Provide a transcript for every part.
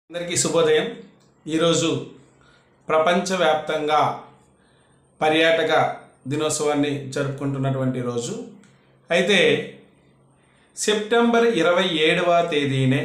అందరికీ శుభోదయం ఈరోజు ప్రపంచవ్యాప్తంగా పర్యాటక దినోత్సవాన్ని జరుపుకుంటున్నటువంటి రోజు అయితే సెప్టెంబర్ ఇరవై ఏడవ తేదీనే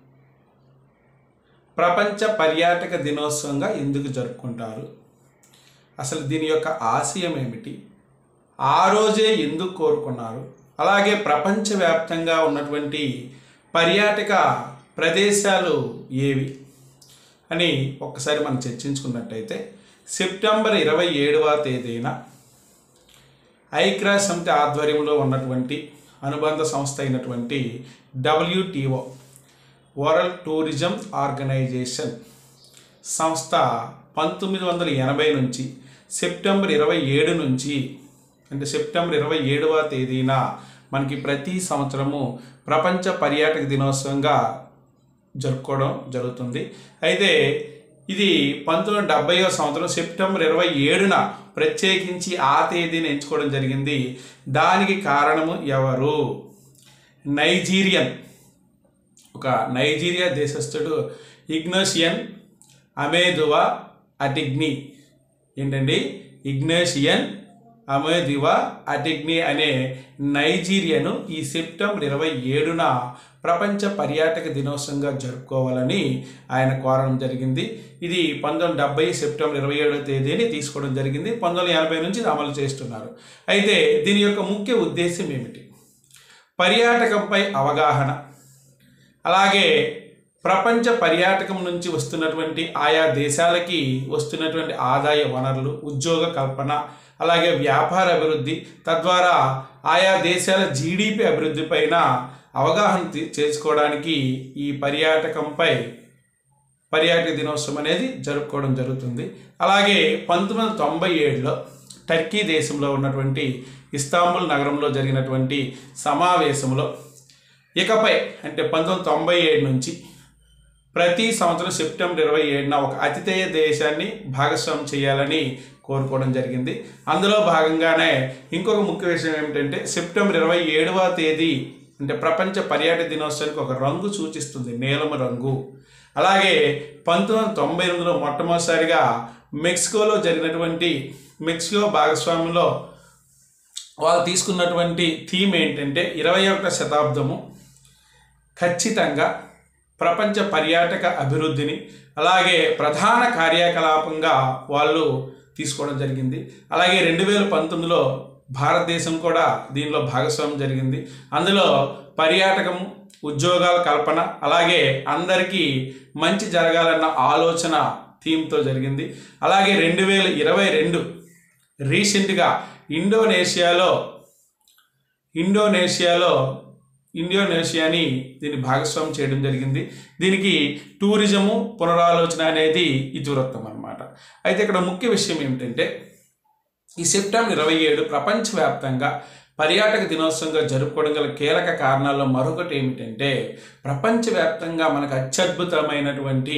ప్రపంచ పర్యాటక దినోత్సవంగా ఎందుకు జరుపుకుంటారు అసలు దీని యొక్క ఆశయం ఏమిటి ఆ రోజే ఎందుకు కోరుకున్నారు అలాగే ప్రపంచవ్యాప్తంగా ఉన్నటువంటి పర్యాటక ప్రదేశాలు ఏవి అని ఒక్కసారి మనం చర్చించుకున్నట్టయితే సెప్టెంబర్ ఇరవై ఏడవ తేదీన ఐక్రా సమితి ఆధ్వర్యంలో ఉన్నటువంటి అనుబంధ సంస్థ అయినటువంటి డబ్ల్యూటీఓ వరల్డ్ టూరిజం ఆర్గనైజేషన్ సంస్థ పంతొమ్మిది వందల ఎనభై నుంచి సెప్టెంబర్ ఇరవై ఏడు నుంచి అంటే సెప్టెంబర్ ఇరవై ఏడవ తేదీన మనకి ప్రతి సంవత్సరము ప్రపంచ పర్యాటక దినోత్సవంగా జరుపుకోవడం జరుగుతుంది అయితే ఇది పంతొమ్మిది వందల డెబ్బైవ సంవత్సరం సెప్టెంబర్ ఇరవై ఏడున ప్రత్యేకించి ఆ తేదీని ఎంచుకోవడం జరిగింది దానికి కారణము ఎవరు నైజీరియన్ ఒక నైజీరియా దేశస్థుడు ఇగ్నోషియన్ అమేదువా అటిగ్ని ఏంటండి ఇగ్నేషియన్ అమేదివా అటిగ్ని అనే నైజీరియాను ఈ సెప్టెంబర్ ఇరవై ఏడున ప్రపంచ పర్యాటక దినోత్సవంగా జరుపుకోవాలని ఆయన కోరడం జరిగింది ఇది పంతొమ్మిది వందల డెబ్బై సెప్టెంబర్ ఇరవై ఏడవ తేదీని తీసుకోవడం జరిగింది పంతొమ్మిది వందల ఎనభై నుంచి ఇది అమలు చేస్తున్నారు అయితే దీని యొక్క ముఖ్య ఉద్దేశం ఏమిటి పర్యాటకంపై అవగాహన అలాగే ప్రపంచ పర్యాటకం నుంచి వస్తున్నటువంటి ఆయా దేశాలకి వస్తున్నటువంటి ఆదాయ వనరులు ఉద్యోగ కల్పన అలాగే వ్యాపార అభివృద్ధి తద్వారా ఆయా దేశాల జీడిపి అభివృద్ధి పైన అవగాహన తీ- చేసుకోవడానికి ఈ పర్యాటకంపై పర్యాటక దినోత్సవం అనేది జరుపుకోవడం జరుగుతుంది అలాగే పంతొమ్మిది వందల తొంభై ఏడులో టర్కీ దేశంలో ఉన్నటువంటి ఇస్తాంబుల్ నగరంలో జరిగినటువంటి సమావేశంలో ఇకపై అంటే పంతొమ్మిది వందల తొంభై ఏడు నుంచి ప్రతి సంవత్సరం సెప్టెంబర్ ఇరవై ఏడున ఒక అతిథేయ దేశాన్ని భాగస్వామ్యం చేయాలని కోరుకోవడం జరిగింది అందులో భాగంగానే ఇంకొక ముఖ్య విషయం ఏమిటంటే సెప్టెంబర్ ఇరవై ఏడవ తేదీ అంటే ప్రపంచ పర్యాటక దినోత్సవానికి ఒక రంగు సూచిస్తుంది నీలమ రంగు అలాగే పంతొమ్మిది వందల తొంభై ఎనిమిదిలో మొట్టమొదటిసారిగా మెక్సికోలో జరిగినటువంటి మెక్సికో భాగస్వామ్యంలో వాళ్ళు తీసుకున్నటువంటి థీమ్ ఏంటంటే ఇరవై ఒకటో శతాబ్దము ఖచ్చితంగా ప్రపంచ పర్యాటక అభివృద్ధిని అలాగే ప్రధాన కార్యకలాపంగా వాళ్ళు తీసుకోవడం జరిగింది అలాగే రెండు వేల పంతొమ్మిదిలో భారతదేశం కూడా దీనిలో భాగస్వామ్యం జరిగింది అందులో పర్యాటకం ఉద్యోగాల కల్పన అలాగే అందరికీ మంచి జరగాలన్న ఆలోచన థీమ్తో జరిగింది అలాగే రెండు వేల ఇరవై రెండు రీసెంట్గా ఇండోనేషియాలో ఇండోనేషియాలో ఇండోనేషియాని దీన్ని భాగస్వామ్యం చేయడం జరిగింది దీనికి టూరిజము పునరాలోచన అనేది ఇతివృత్తం అన్నమాట అయితే ఇక్కడ ముఖ్య విషయం ఏమిటంటే ఈ సెప్టెంబర్ ఇరవై ఏడు ప్రపంచవ్యాప్తంగా పర్యాటక దినోత్సవంగా జరుపుకోవడం గల కీలక కారణాల్లో మరొకటి ఏమిటంటే ప్రపంచవ్యాప్తంగా మనకు అత్యద్భుతమైనటువంటి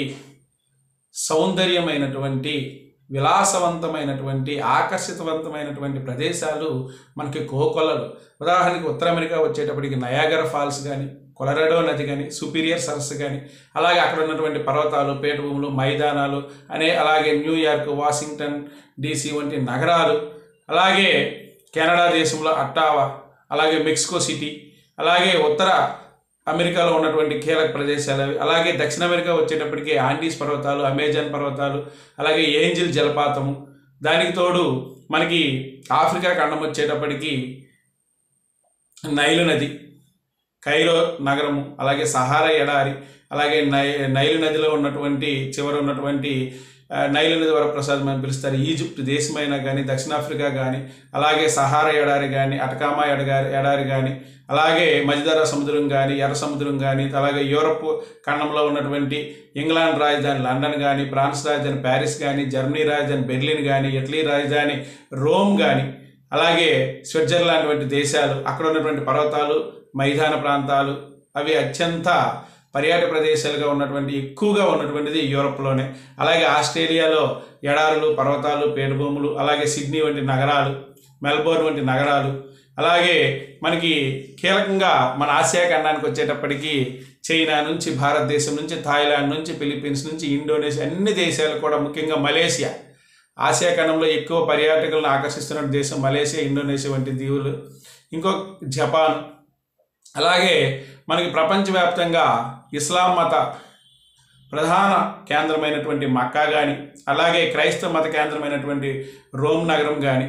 సౌందర్యమైనటువంటి విలాసవంతమైనటువంటి ఆకర్షితవంతమైనటువంటి ప్రదేశాలు మనకి కోకొలలు ఉదాహరణకి ఉత్తర అమెరికా వచ్చేటప్పటికి నయాగర ఫాల్స్ కానీ కొలరాడో నది కానీ సుపీరియర్ సరస్సు కానీ అలాగే అక్కడ ఉన్నటువంటి పర్వతాలు పీఠభూములు మైదానాలు అనే అలాగే న్యూయార్క్ వాషింగ్టన్ డీసీ వంటి నగరాలు అలాగే కెనడా దేశంలో అట్టావా అలాగే మెక్సికో సిటీ అలాగే ఉత్తర అమెరికాలో ఉన్నటువంటి కీలక ప్రదేశాలు అవి అలాగే దక్షిణ అమెరికా వచ్చేటప్పటికి ఆండీస్ పర్వతాలు అమెజాన్ పర్వతాలు అలాగే ఏంజిల్ జలపాతము దానికి తోడు మనకి ఆఫ్రికా ఖండం వచ్చేటప్పటికి నైలు నది కైరో నగరము అలాగే సహారా ఎడారి అలాగే నై నైలు నదిలో ఉన్నటువంటి చివర ఉన్నటువంటి ఆ, నైలు నది వరప్రసాదం అని పిలుస్తారు ఈజిప్ట్ దేశమైనా కానీ దక్షిణాఫ్రికా కానీ అలాగే సహారా ఎడారి కానీ అటకామా ఎడగారి ఎడారి కానీ అలాగే మధ్యధరా సముద్రం కానీ ఎర్ర సముద్రం కానీ అలాగే యూరప్ ఖండంలో ఉన్నటువంటి ఇంగ్లాండ్ రాజధాని లండన్ కానీ ఫ్రాన్స్ రాజధాని ప్యారిస్ కానీ జర్మనీ రాజధాని బెర్లిన్ కానీ ఇటలీ రాజధాని రోమ్ కానీ అలాగే స్విట్జర్లాండ్ వంటి దేశాలు అక్కడ ఉన్నటువంటి పర్వతాలు మైదాన ప్రాంతాలు అవి అత్యంత పర్యాటక ప్రదేశాలుగా ఉన్నటువంటి ఎక్కువగా ఉన్నటువంటిది యూరప్లోనే అలాగే ఆస్ట్రేలియాలో ఎడారులు పర్వతాలు పీఠభూములు అలాగే సిడ్నీ వంటి నగరాలు మెల్బోర్న్ వంటి నగరాలు అలాగే మనకి కీలకంగా మన ఆసియా ఖండానికి వచ్చేటప్పటికి చైనా నుంచి భారతదేశం నుంచి థాయిలాండ్ నుంచి ఫిలిప్పీన్స్ నుంచి ఇండోనేషియా అన్ని దేశాలు కూడా ముఖ్యంగా మలేషియా ఆసియా ఖండంలో ఎక్కువ పర్యాటకులను ఆకర్షిస్తున్న దేశం మలేషియా ఇండోనేషియా వంటి దీవులు ఇంకో జపాన్ అలాగే మనకి ప్రపంచవ్యాప్తంగా ఇస్లాం మత ప్రధాన కేంద్రమైనటువంటి మక్కా కానీ అలాగే క్రైస్తవ మత కేంద్రమైనటువంటి రోమ్ నగరం కానీ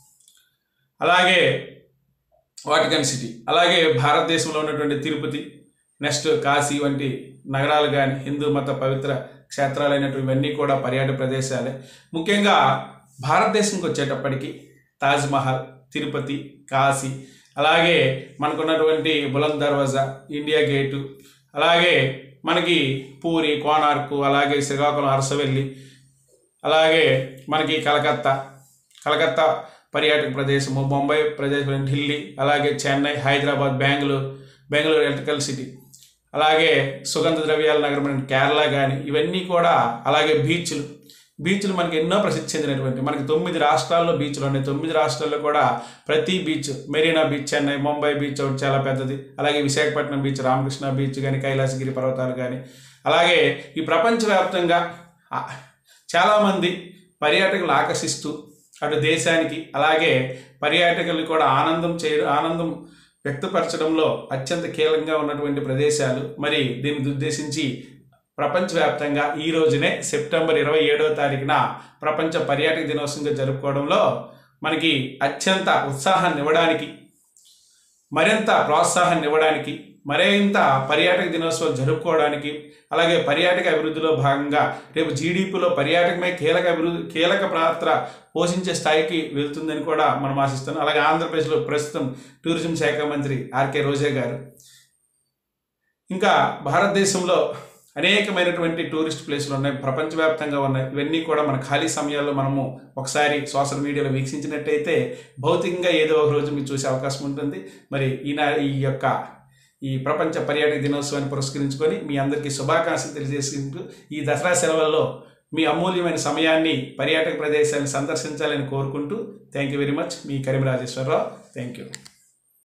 అలాగే వాటికన్ సిటీ అలాగే భారతదేశంలో ఉన్నటువంటి తిరుపతి నెక్స్ట్ కాశీ వంటి నగరాలు కానీ హిందూ మత పవిత్ర క్షేత్రాలైనటువంటి ఇవన్నీ కూడా పర్యాటక ప్రదేశాలే ముఖ్యంగా భారతదేశంకి వచ్చేటప్పటికి తాజ్మహల్ తిరుపతి కాశీ అలాగే మనకున్నటువంటి బులంద్ దర్వాజా ఇండియా గేటు అలాగే మనకి పూరి కోనార్కు అలాగే శ్రీకాకుళం అరసవెల్లి అలాగే మనకి కలకత్తా కలకత్తా పర్యాటక ప్రదేశము బొంబాయి ప్రదేశం ఢిల్లీ అలాగే చెన్నై హైదరాబాద్ బెంగళూరు బెంగళూరు ఎలక్ట్రికల్ సిటీ అలాగే సుగంధ ద్రవ్యాల నగరమైన కేరళ కానీ ఇవన్నీ కూడా అలాగే బీచ్లు బీచ్లు మనకి ఎన్నో ప్రసిద్ధి చెందినటువంటి మనకి తొమ్మిది రాష్ట్రాల్లో బీచ్లు ఉన్నాయి తొమ్మిది రాష్ట్రాల్లో కూడా ప్రతి beach Marina beach Chennai Mumbai beach ఒకటి చాలా పెద్దది అలాగే విశాఖపట్నం బీచ్ రామకృష్ణ బీచ్ కానీ కైలాసగిరి పర్వతాలు కానీ అలాగే ఈ ప్రపంచవ్యాప్తంగా ఆ, చాలామంది పర్యాటకులు ఆకర్షిస్తూ అటు దేశానికి అలాగే పర్యాటకులు కూడా ఆనందం చేయడం ఆనందం వ్యక్తపరచడంలో అత్యంత కీలకంగా ఉన్నటువంటి ప్రదేశాలు మరి దీన్ని ఉద్దేశించి ప్రపంచవ్యాప్తంగా ఈ రోజునే సెప్టెంబర్ ఇరవై ఏడవ తారీఖున ప్రపంచ పర్యాటక దినోత్సవంగా జరుపుకోవడంలో మనకి అత్యంత ఉత్సాహాన్ని ఇవ్వడానికి మరింత ప్రోత్సాహాన్ని ఇవ్వడానికి మరింత పర్యాటక దినోత్సవం జరుపుకోవడానికి అలాగే పర్యాటక అభివృద్ధిలో భాగంగా రేపు జీడిపిలో పర్యాటకమే కీలక అభివృద్ధి కీలక పాత్ర పోషించే స్థాయికి వెళ్తుందని కూడా మనం ఆశిస్తున్నాం అలాగే ఆంధ్రప్రదేశ్లో ప్రస్తుతం టూరిజం శాఖ మంత్రి ఆర్కే రోజా గారు ఇంకా భారతదేశంలో అనేకమైనటువంటి టూరిస్ట్ ప్లేసులు ఉన్నాయి ప్రపంచవ్యాప్తంగా ఉన్నాయి ఇవన్నీ కూడా మన ఖాళీ సమయాల్లో మనము ఒకసారి సోషల్ మీడియాలో వీక్షించినట్టయితే భౌతికంగా ఏదో ఒక రోజు మీరు చూసే అవకాశం ఉంటుంది మరి ఈనా ఈ యొక్క ఈ ప్రపంచ పర్యాటక దినోత్సవాన్ని పురస్కరించుకొని మీ అందరికీ శుభాకాంక్షలు తెలియజేసుకుంటూ ఈ దసరా సెలవుల్లో మీ అమూల్యమైన సమయాన్ని పర్యాటక ప్రదేశాన్ని సందర్శించాలని కోరుకుంటూ థ్యాంక్ యూ వెరీ మచ్ మీ కరీం రాజేశ్వరరావు థ్యాంక్ యూ